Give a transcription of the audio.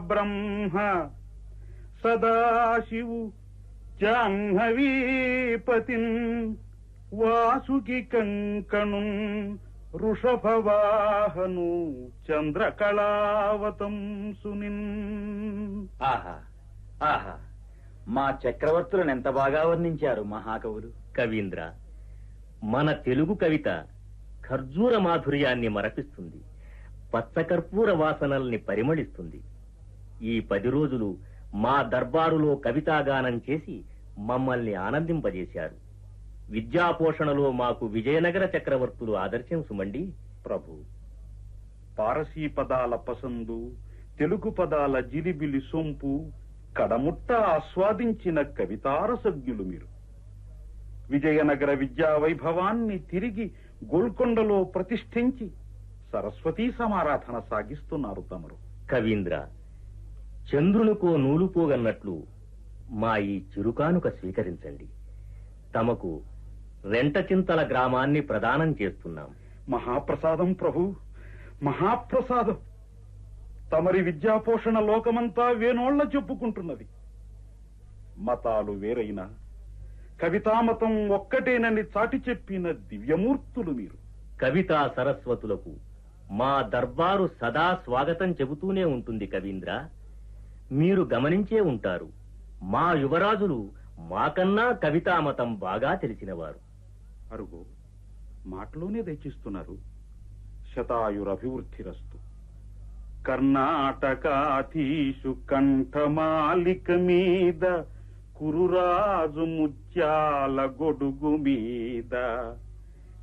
బ్రహ్మ సదాశివు జాహ్నవీపతిన్ వాసుకి కంకణు వృషభవాహను చంద్రకళావతం సునిన్ ఆహా ఆహా మా చక్రవర్తులను ఎంత బాగా వర్ణించారు మహాకవులు కవీంద్ర మన తెలుగు కవిత ఖర్జూర మాధుర్యాన్ని మరపిస్తుంది పచ్చకర్పూర వాసనల్ని పరిమళిస్తుంది ఈ పది రోజులు మా దర్బారులో కవితాగానం చేసి మమ్మల్ని ఆనందింపజేశారు విద్యాపోషణలో మాకు విజయనగర చక్రవర్తులు ఆదర్శం సుమండి ప్రభు పారసీ పదాల పసందు తెలుగు పదాల జిలిబిలి సొంపు కడముట్ట ఆస్వాదించిన కవితారసజ్ఞులు మీరు విజయనగర విద్యా వైభవాన్ని తిరిగి గోల్కొండలో ప్రతిష్ఠించి సరస్వతీ సమారాధన సాగిస్తున్నారు తమరు కవీంద్ర చంద్రునికో నూలు పోగన్నట్లు మా ఈ చిరుకానుక స్వీకరించండి తమకు రెంటచింతల గ్రామాన్ని ప్రదానం చేస్తున్నాం మహాప్రసాదం ప్రభు మహాప్రసాదం తమరి విద్యాపోషణ లోకమంతా వేనోళ్ల చెప్పుకుంటున్నది మతాలు వేరైనా కవితామతం ఒక్కటేనని చాటి చెప్పిన దివ్యమూర్తులు మీరు కవితా సరస్వతులకు మా దర్బారు సదా స్వాగతం చెబుతూనే ఉంటుంది కవీంద్ర మీరు గమనించే ఉంటారు మా యువరాజులు మాకన్నా కవితామతం బాగా తెలిసినవారు అరుగో మాటలోనే దయచిస్తున్నారు శతాయురభివృద్ధిరస్తు కర్ణాటకాధీషు కంఠమాలిక మీద కురురాజు ముత్యాల గొడుగు మీద